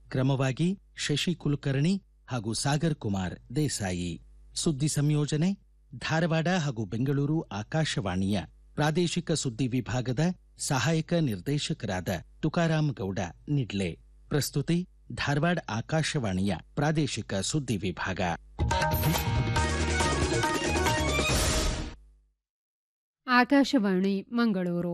ಕ್ರಮವಾಗಿ ಶಶಿ ಕುಲಕರ್ಣಿ ಹಾಗೂ ಸಾಗರ್ ಕುಮಾರ್ ದೇಸಾಯಿ ಸುದ್ದಿ ಸಂಯೋಜನೆ ಧಾರವಾಡ ಹಾಗೂ ಬೆಂಗಳೂರು ಆಕಾಶವಾಣಿಯ ಪ್ರಾದೇಶಿಕ ಸುದ್ದಿ ವಿಭಾಗದ ಸಹಾಯಕ ನಿರ್ದೇಶಕರಾದ ತುಕಾರಾಮ್ ಗೌಡ ನಿಡ್ಲೆ ಪ್ರಸ್ತುತಿ ಧಾರವಾಡ ಆಕಾಶವಾಣಿಯ ಪ್ರಾದೇಶಿಕ ಸುದ್ದಿ ವಿಭಾಗ ಆಕಾಶವಾಣಿ ಮಂಗಳೂರು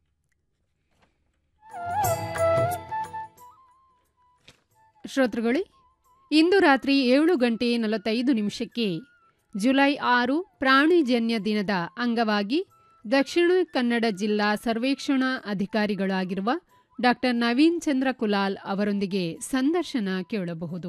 ಶ್ರೋತೃಗಳೇ ಇಂದು ರಾತ್ರಿ ಏಳು ಗಂಟೆ ನಲವತ್ತೈದು ನಿಮಿಷಕ್ಕೆ ಜುಲೈ ಆರು ಪ್ರಾಣಿಜನ್ಯ ದಿನದ ಅಂಗವಾಗಿ ದಕ್ಷಿಣ ಕನ್ನಡ ಜಿಲ್ಲಾ ಸರ್ವೇಕ್ಷಣಾ ಅಧಿಕಾರಿಗಳಾಗಿರುವ ಡಾಕ್ಟರ್ ನವೀನ್ ಚಂದ್ರ ಕುಲಾಲ್ ಅವರೊಂದಿಗೆ ಸಂದರ್ಶನ ಕೇಳಬಹುದು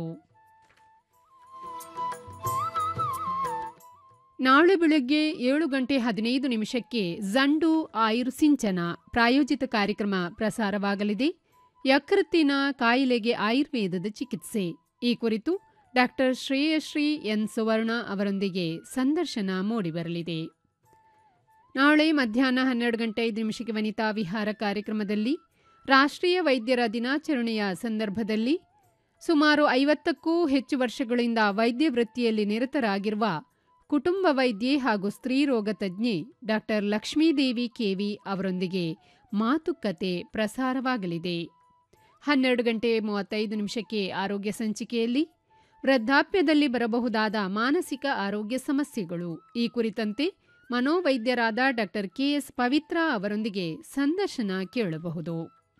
ನಾಳೆ ಬೆಳಗ್ಗೆ ಏಳು ಗಂಟೆ ಹದಿನೈದು ನಿಮಿಷಕ್ಕೆ ಜಂಡು ಆಯುರ್ ಸಿಂಚನ ಪ್ರಾಯೋಜಿತ ಕಾರ್ಯಕ್ರಮ ಪ್ರಸಾರವಾಗಲಿದೆ ಯಕೃತ್ತಿನ ಕಾಯಿಲೆಗೆ ಆಯುರ್ವೇದದ ಚಿಕಿತ್ಸೆ ಈ ಕುರಿತು ಡಾಕ್ಟರ್ ಶ್ರೇಯಶ್ರೀ ಎನ್ ಸುವರ್ಣ ಅವರೊಂದಿಗೆ ಸಂದರ್ಶನ ಮೂಡಿಬರಲಿದೆ ನಾಳೆ ಮಧ್ಯಾಹ್ನ ಹನ್ನೆರಡು ಗಂಟೆ ಐದು ನಿಮಿಷಕ್ಕೆ ವನಿತಾ ವಿಹಾರ ಕಾರ್ಯಕ್ರಮದಲ್ಲಿ ರಾಷ್ಟ್ರೀಯ ವೈದ್ಯರ ದಿನಾಚರಣೆಯ ಸಂದರ್ಭದಲ್ಲಿ ಸುಮಾರು ಐವತ್ತಕ್ಕೂ ಹೆಚ್ಚು ವರ್ಷಗಳಿಂದ ವೈದ್ಯ ವೃತ್ತಿಯಲ್ಲಿ ನಿರತರಾಗಿರುವ ಕುಟುಂಬ ವೈದ್ಯೆ ಹಾಗೂ ಸ್ತ್ರೀರೋಗ ತಜ್ಞೆ ಡಾಕ್ಟರ್ ಲಕ್ಷ್ಮೀದೇವಿ ಕೆವಿ ಅವರೊಂದಿಗೆ ಮಾತುಕತೆ ಪ್ರಸಾರವಾಗಲಿದೆ ಹನ್ನೆರಡು ಗಂಟೆ ಮೂವತ್ತೈದು ನಿಮಿಷಕ್ಕೆ ಆರೋಗ್ಯ ಸಂಚಿಕೆಯಲ್ಲಿ ವೃದ್ಧಾಪ್ಯದಲ್ಲಿ ಬರಬಹುದಾದ ಮಾನಸಿಕ ಆರೋಗ್ಯ ಸಮಸ್ಯೆಗಳು ಈ ಕುರಿತಂತೆ ಮನೋವೈದ್ಯರಾದ ಡಾಕ್ಟರ್ ಕೆಎಸ್ ಪವಿತ್ರ ಅವರೊಂದಿಗೆ ಸಂದರ್ಶನ ಕೇಳಬಹುದು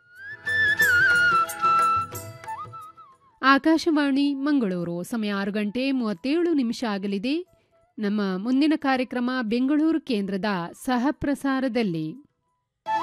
ಆಕಾಶವಾಣಿ ಮಂಗಳೂರು ಸಮಯ ಆರು ಗಂಟೆ ಮೂವತ್ತೇಳು ನಿಮಿಷ ಆಗಲಿದೆ ನಮ್ಮ ಮುಂದಿನ ಕಾರ್ಯಕ್ರಮ ಬೆಂಗಳೂರು ಕೇಂದ್ರದ ಸಹಪ್ರಸಾರದಲ್ಲಿ